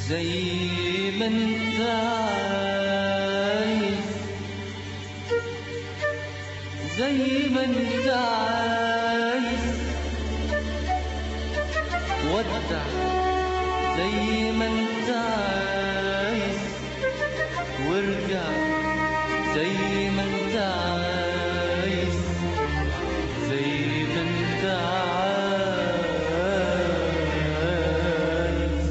زي ما انت عايز زي ما انت عايز ودع زي ما انت عايز وارجع زي ما انت عايز زي ما انت عايز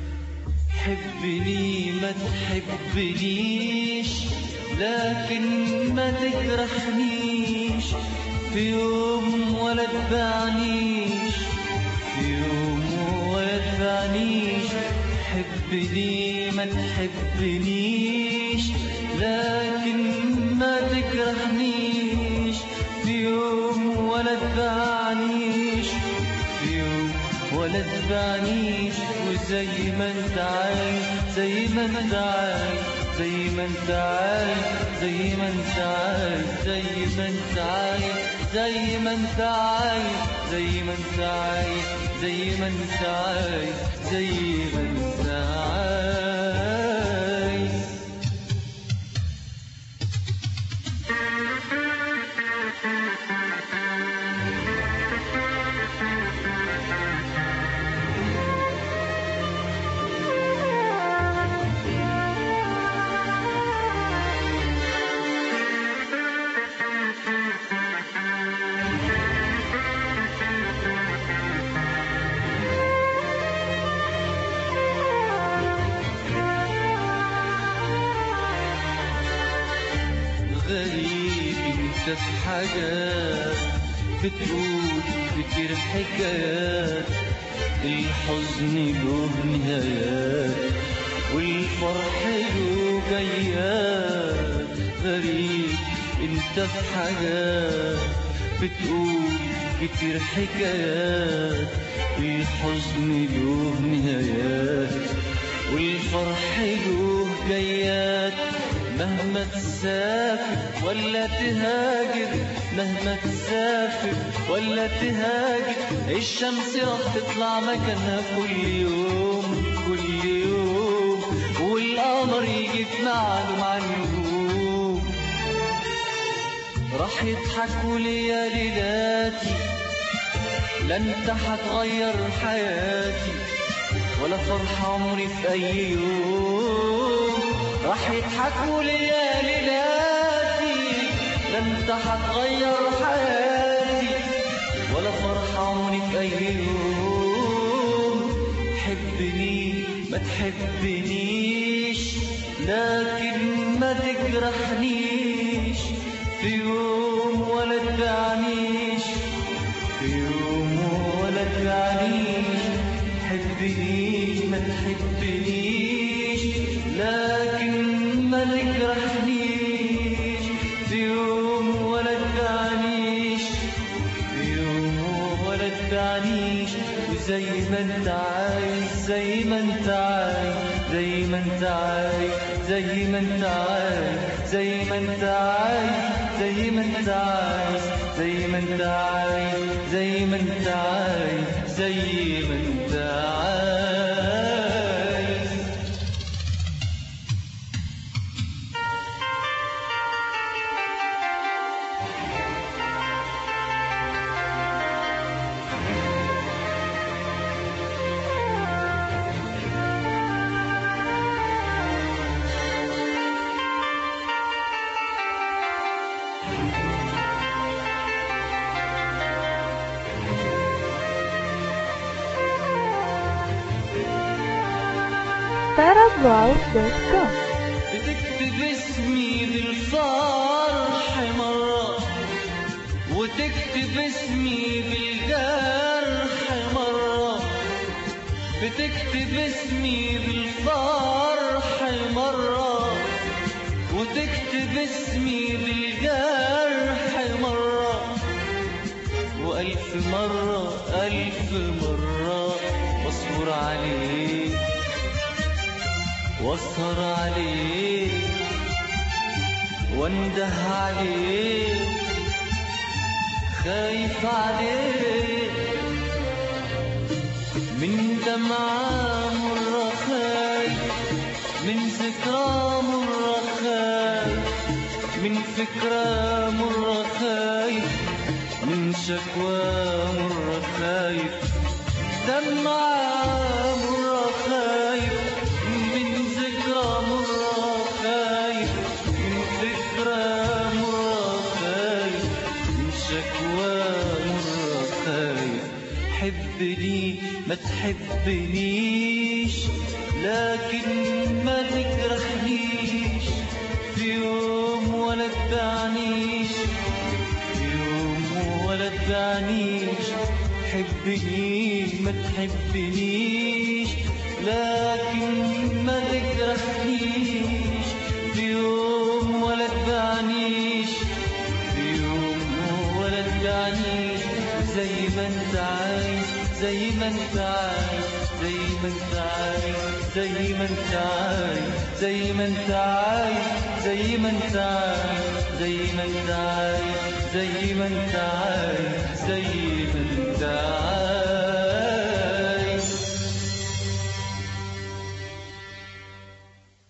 حبني ما تحبنيش لكن ما تجرحنيش في يوم ولا تبعنيش في يوم ولا تبعنيش حبني ما تحبنيش لكن ما تجرحنيش في يوم ولا تبعنيش في يوم ولا تبعنيش وزي ما انت عايز زي ما انت عايز زي ما انت عايز زي ما انت عايز زي ما انت عايز زي ما انت عايز زي ما انت عايز زي ما انت عايز زي ما انت عايز غريب انت في حاجات بتقول كتير حكايات الحزن له نهايات والفرح له جيات غريب انت في حاجات بتقول كتير حكايات الحزن له نهايات والفرح له جيات مهما تسافر ولا تهاجر مهما تسافر ولا تهاجر الشمس راح تطلع مكانها كل يوم كل يوم والقمر يجي في ميعاده مع النجوم راح يضحكوا ليا ليلاتي لا انت هتغير حياتي ولا فرح عمري في اي يوم راح يضحكوا ليا ليلاتي لا انت هتغير حياتي ولا فرح عمري في اي يوم حبني ما تحبنيش لكن ما تجرحنيش في يوم ولا تبعنيش في يوم ولا تبعنيش حبني ما تحبنيش لكن ما تجرحنيش في يوم ولا تبعنيش في يوم ولا تبعنيش وزي ما انت عايز زي ما انت عايز زي ما انت عايز زي ما انت عايز زي ما انت عايز زي ما انت عايز زي ما انت عايز زي ما انت عايز زي ما انت عايز tarablog.com بتكتب اسمي بالفرح مرة وتكتب اسمي بالجرح مرة بتكتب اسمي بالفرح مرة وتكتب اسمي بالجرح مرة وألف مرة ألف مرة واصبر عليك واسهر عليك وانده عليك خايف عليك من دمعة مرة خايف من ذكرى مرة خايف من فكرة مرة خايف من شكوى مرة خايف دمعة مرة خايف من ذكرى مرة خايف من فكرة مرة خايف من شكوى مرة خايف حبني ما تحبنيش لكن ما تكرهنيش في يوم ولا تبعنيش في يوم ولا تبعنيش حبني ما تحبنيش لكن ما تكرهنيش في يوم ولا تبعنيش في يوم ولا تبعنيش زي ما انت عايز زي ما انت عايز زي ما انت عايز زي ما انت عايز زي ما انت عايز زي ما انت عايز زي ما انت عايز زي ما انت عايز زي ما انت عايز